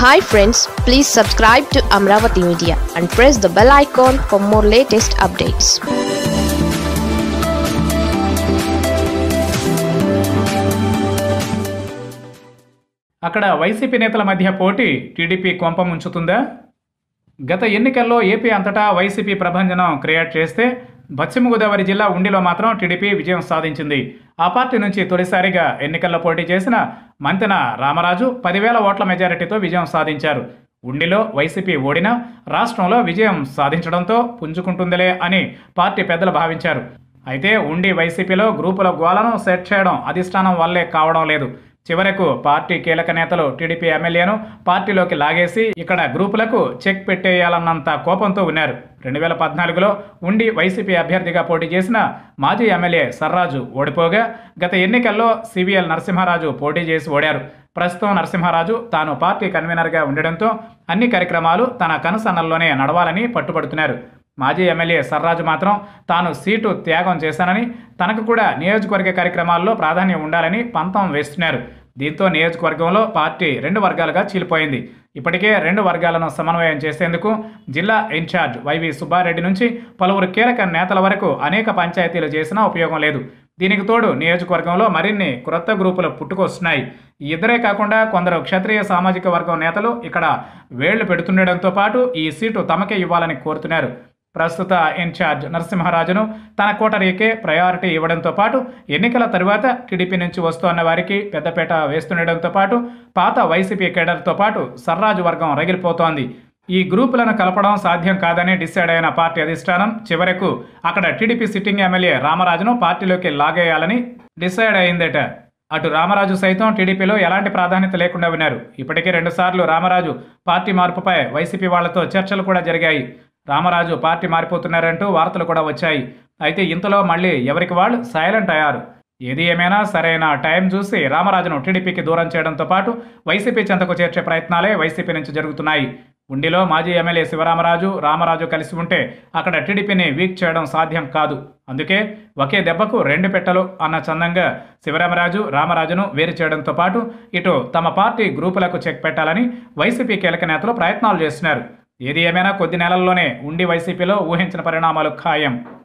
hi friends please subscribe to Amaravati media and press the bell icon for more latest updates అక్కడ YCP నేతల మధ్య పోటీ TDP కొంప ముంచుతుందా గత ఎన్నికల్లో ఏపీ అంతటా వైసీపీ ప్రభంజనం క్రియేట్ చేస్తే పశ్చిమ గోదావరి జిల్లా ఉండిలో మాత్రం టీడీపీ విజయం సాధించింది ఆ పార్టీ నుంచి తొలిసారిగా ఎన్నికల్లో పోటీ చేసిన మంతెన రామరాజు పదివేల ఓట్ల మెజారిటీతో విజయం సాధించారు ఉండిలో వైసీపీ ఓడినా రాష్ట్రంలో విజయం సాధించడంతో పుంజుకుంటుందిలే అని పార్టీ పెద్దలు భావించారు అయితే ఉండి వైసీపీలో గ్రూపుల గోలను సెట్ చేయడం అధిష్టానం వల్లే కావడం లేదు చివరకు పార్టీ కీలక నేతలు టీడీపీ ఎమ్మెల్యేను పార్టీలోకి లాగేసి ఇక్కడ గ్రూపులకు చెక్ పెట్టేయాలన్నంత కోపంతో ఉన్నారు రెండు వేల పద్నాలుగులో ఉండి వైసీపీ అభ్యర్థిగా పోటీ చేసిన మాజీ ఎమ్మెల్యే సర్రాజు ఓడిపోగా గత ఎన్నికల్లో సివిఎల్ నరసింహారాజు పోటీ చేసి ఓడారు ప్రస్తుతం నరసింహారాజు తాను పార్టీ కన్వీనర్గా ఉండడంతో అన్ని కార్యక్రమాలు తన కనుసన్నల్లోనే నడవాలని పట్టుబడుతున్నారు మాజీ ఎమ్మెల్యే సర్రాజు మాత్రం తాను సీటు త్యాగం చేశానని తనకు కూడా నియోజకవర్గ కార్యక్రమాల్లో ప్రాధాన్యం ఉండాలని పంతం వేస్తున్నారు దీంతో నియోజకవర్గంలో పార్టీ రెండు వర్గాలుగా చీలిపోయింది ఇప్పటికే రెండు వర్గాలను సమన్వయం చేసేందుకు జిల్లా ఇన్ఛార్జ్ వైవి సుబ్బారెడ్డి నుంచి పలువురు కీలక నేతల వరకు అనేక పంచాయతీలు చేసినా ఉపయోగం లేదు దీనికి తోడు నియోజకవర్గంలో మరిన్ని క్రొత్త గ్రూపులు పుట్టుకొస్తున్నాయి ఈ ఇద్దరే కాకుండా కొందరు క్షత్రియ సామాజిక వర్గం నేతలు ఇక్కడ వేళ్లు పెడుతుండడంతో పాటు ఈ సీటు తమకే ఇవ్వాలని కోరుతున్నారు ప్రస్తుత ఇన్ఛార్జ్ నరసింహరాజును తన కోటరీకే ప్రయారిటీ ఇవ్వడంతో పాటు ఎన్నికల తరువాత టీడీపీ నుంచి వస్తున్న వారికి పెద్దపేట వేస్తుండడంతో పాటు పాత వైసీపీ కేడర్తో పాటు సర్రాజు వర్గం రగిలిపోతోంది ఈ గ్రూపులను కలపడం సాధ్యం కాదని డిసైడ్ అయిన పార్టీ అధిష్టానం చివరకు అక్కడ టీడీపీ సిట్టింగ్ ఎమ్మెల్యే రామరాజును పార్టీలోకి లాగేయాలని డిసైడ్ అయిందట అటు రామరాజు సైతం టీడీపీలో ఎలాంటి ప్రాధాన్యత లేకుండా ఉన్నారు ఇప్పటికే రెండుసార్లు రామరాజు పార్టీ మార్పుపై వైసీపీ వాళ్లతో చర్చలు కూడా జరిగాయి రామరాజు పార్టీ మారిపోతున్నారంటూ వార్తలు కూడా వచ్చాయి అయితే ఇంతలో మళ్ళీ ఎవరికి వాళ్ళు సైలెంట్ అయ్యారు ఏది ఏమైనా సరైన టైం చూసి రామరాజును టీడీపీకి దూరం చేయడంతో పాటు వైసీపీ చెంతకు చేర్చే ప్రయత్నాలే వైసీపీ నుంచి జరుగుతున్నాయి ఉండిలో మాజీ ఎమ్మెల్యే శివరామరాజు రామరాజు కలిసి ఉంటే అక్కడ టీడీపీని వీక్ చేయడం సాధ్యం కాదు అందుకే ఒకే దెబ్బకు రెండు పెట్టలు అన్న చందంగా శివరామరాజు రామరాజును వేరు చేయడంతో పాటు ఇటు తమ పార్టీ గ్రూపులకు చెక్ పెట్టాలని వైసీపీ కీలక నేతలు ప్రయత్నాలు చేస్తున్నారు ఏది ఏమైనా కొద్ది నెలల్లోనే ఉండి వైసీపీలో ఊహించిన పరిణామాలు ఖాయం